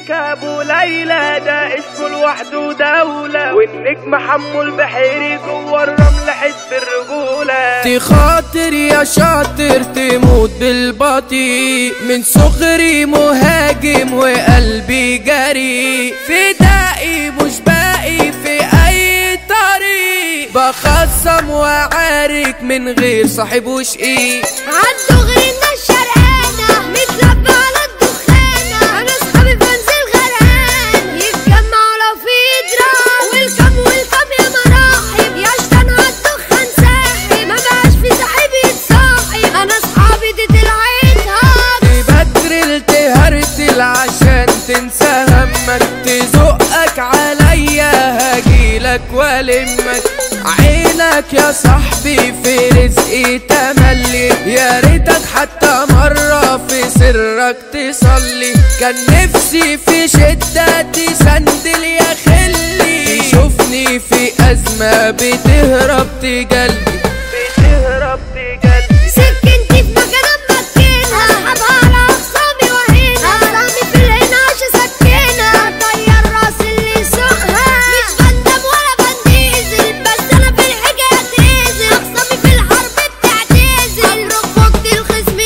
سيكا ابو ليلى ده اسمه لوحده دولة والنجم حمو البحيري جوه الرمل حزب الرجولة تخاطر يا شاطر تموت بالبطيء من صغري مهاجم وقلبي جري فدائي مش باقي في اي طريق بخصم وعارك من غير صاحب وشقيق عدوا غيرنا الشرقانة نتلبى على الدخانة أنا أصحابي بنزل غرقان يتجمعوا لو في إضراب والكم والكم يا مراحب يا شطان هالدخان ساحب ما بقاش في صاحب يتصاحب أنا أصحابي دي طلعتها تبدر تهرتل عشان تنسى همك تزقك عليا هجيلك والمك عينك يا صاحبي في رزقي تملي يا ريتك حتى مرة في سرك تصلي كان نفسي في شدة تسندل يا خلي تشوفني في أزمة بتهرب تجلي بتهرب تجلي سكنتي في مكان مكينها أصحابها على أخصامي وهنا أخصامي في العناش سكينها طير راس اللي سوقها مش بندم ولا بنديزل بس أنا في الحكاية تنزل أخصامي في الحرب بتعتزل ركبك الخصم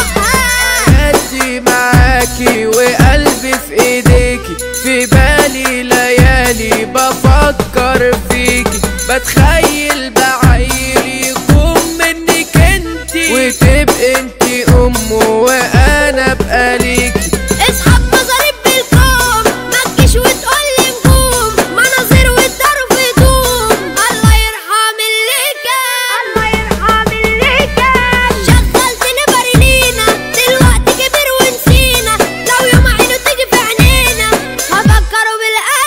يدوقها قدي معاكي وقلبي في ايديكي في بالي ليالي بفكر فيكي بتخيل بعيل يكون منك انتي وتبقى انتي امه وانا ابقى ليكي اسحب مصاريف بالكوم ما تجيش وتقول لي نجوم مناظر والضرب دوم الله يرحم اللي كان الله يرحم اللي كان شغلتني برلينا دلوقتي كبر ونسينا لو يوم عينه تيجي في عينينا هفكروا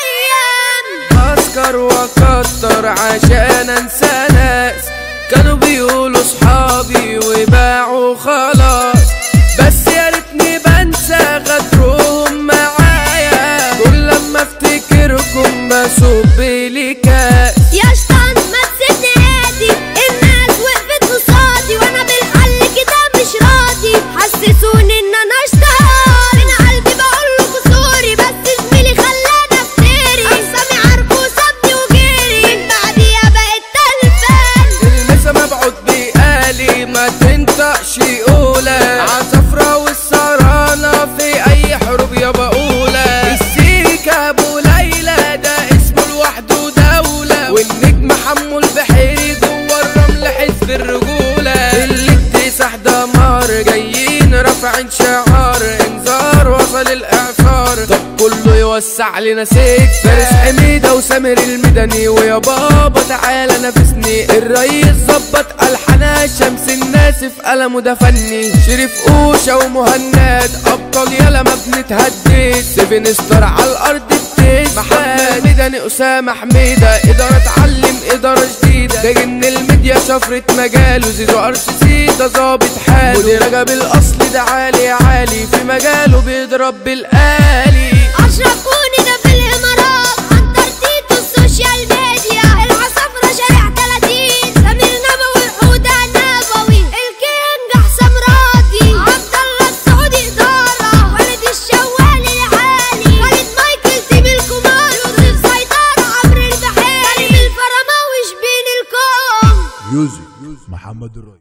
بالايام اسكر واكتر عشان انسى ناس كانوا بيقولوا صحابي وباعوا خلاص بس يا ريتني بنسى غدرهم معايا كل لما افتكركم بصب لي كاس يا شطان ما تسيبني هادي الناس وقفت قصادي وانا بالحل كده مش راضي حسسوني ان انا اشتهار من قلبي بقول له سوري بس زميلي خلاني افتري اقسامي عارفه وسابني وجري من بعديها بقت تلفان المسا مبعوث بقالي ما تنطقش اولى عصفرة والسرانة في اي حروب يا بقولة السيكا ابو ليلى ده اسمه لوحده دولة والنجم حمو البحيري جوه الرمل حزب الرجولة اللي اكتسح دمار جايين رافعين شعار انذار وصل الاعصار طب كله يوسع لنا سيك فارس حميدة وسامر المدني ويا بابا تعالى نافسني الرئيس ظبط الحنا شمس الناس في قلمه ده فني شريف اوشا ومهند ابطال يلا ما بنتهدد سيفن ستار على الارض بتسبح محمد مدني اسامه حميده اداره اتعلم اداره جديده ده جن الميديا شفره مجاله زيزو ار سي سي ده ظابط حاله ودي رجب الاصلي ده عالي عالي في مجاله بيضرب بالآلي اشرف